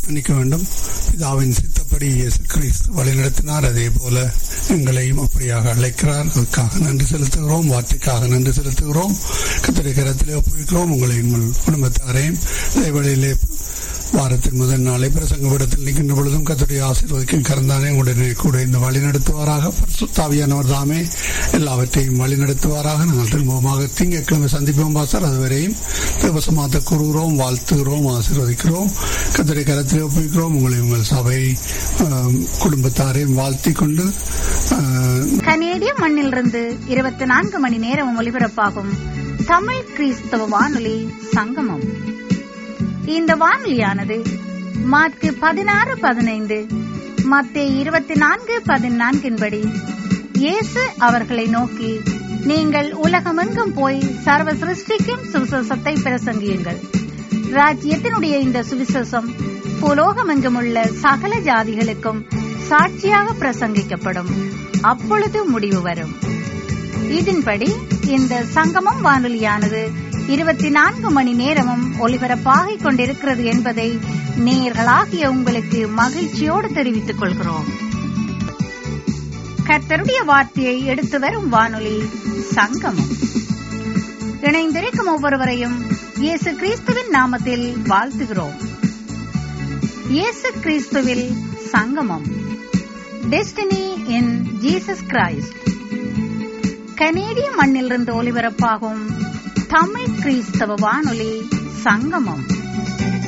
அர்ப்பணிக்க வேண்டும் பிதாவின் சித்தப்படி இயேசு கிறிஸ்து வழிநடத்தினார் அதே போல எங்களையும் அப்படியாக அழைக்கிறார் அதுக்காக நன்றி செலுத்துகிறோம் வார்த்தைக்காக நன்றி செலுத்துகிறோம் கத்திரை கரத்திலே ஒப்புவிக்கிறோம் உங்களை உங்கள் குடும்பத்தாரையும் இடைவெளியிலே வாரத்தின் முதல் நாளை பிரசங்க விடத்தில் நிற்கின்ற பொழுதும் கத்துடைய ஆசீர்வதிக்கும் கறந்தானே உடனே கூட இந்த வழி நடத்துவாராக தாவியானவர் தாமே எல்லாவற்றையும் வழி நடத்துவாராக நாங்கள் திரும்பமாக திங்கட்கிழமை சந்திப்போம் பாசர் அதுவரையும் தேவசமாத்த கூறுகிறோம் வாழ்த்துகிறோம் ஆசீர்வதிக்கிறோம் கத்துடைய கரத்தில் ஒப்புவிக்கிறோம் உங்களை உங்கள் சபை குடும்பத்தாரையும் வாழ்த்தி கொண்டு கனேடிய மண்ணிலிருந்து இருபத்தி நான்கு மணி நேரம் ஒலிபரப்பாகும் தமிழ் கிறிஸ்தவ வானொலி சங்கமம் இந்த வானொலியானது மார்க்கு பதினாறு பதினைந்து மத்திய இருபத்தி நான்கு பதினான்கின்படி இயேசு அவர்களை நோக்கி நீங்கள் உலகமெங்கும் போய் சர்வ சிருஷ்டிக்கும் சுவிசேஷத்தை பிரசங்கியுங்கள் ராஜ்யத்தினுடைய இந்த சுவிசேஷம் புலோகமெங்கும் உள்ள சகல ஜாதிகளுக்கும் சாட்சியாக பிரசங்கிக்கப்படும் அப்பொழுது முடிவு வரும் இதன்படி இந்த சங்கமம் வானொலியானது இருபத்தி நான்கு மணி நேரமும் ஒலிபரப்பாகிக் கொண்டிருக்கிறது என்பதை நேயர்களாகிய உங்களுக்கு மகிழ்ச்சியோடு தெரிவித்துக் கொள்கிறோம் கர்த்தருடைய வார்த்தையை எடுத்து வரும் வானொலி சங்கமம் இணைந்திருக்கும் ஒவ்வொருவரையும் இயேசு கிறிஸ்துவின் நாமத்தில் வாழ்த்துகிறோம் இயேசு கிறிஸ்துவில் சங்கமம் டெஸ்டினி இன் ஜீசஸ் கிரைஸ்ட் கனேடிய மண்ணிலிருந்து ஒலிபரப்பாகும் தமிழ் கிறிஸ்தவ வானொலி சங்கமம்